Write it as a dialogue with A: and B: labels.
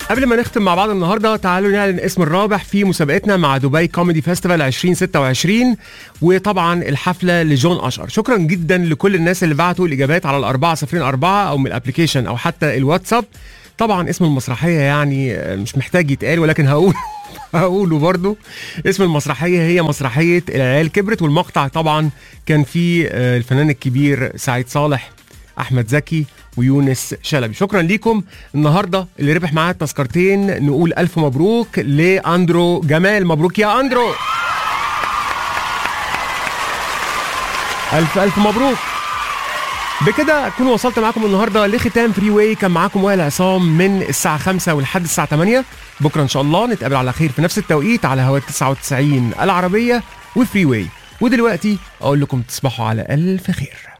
A: قبل ما نختم مع بعض النهارده تعالوا نعلن اسم الرابح في مسابقتنا مع دبي كوميدي فيستيفال 2026 وطبعا الحفله لجون اشقر شكرا جدا لكل الناس اللي بعتوا الاجابات على الأربعة صفرين أربعة او من الابلكيشن او حتى الواتساب طبعا اسم المسرحيه يعني مش محتاج يتقال ولكن هقول هقوله برضو اسم المسرحيه هي مسرحيه العيال كبرت والمقطع طبعا كان فيه آه، الفنان الكبير سعيد صالح احمد زكي ويونس شلبي شكرا ليكم النهارده اللي ربح معاه التذكرتين نقول الف مبروك لاندرو جمال مبروك يا اندرو الف الف مبروك بكده اكون وصلت معاكم النهارده لختام فري واي كان معاكم وائل عصام من الساعه 5 ولحد الساعه 8 بكره ان شاء الله نتقابل على خير في نفس التوقيت على هواء 99 العربيه وفري واي ودلوقتي اقول لكم تصبحوا على الف خير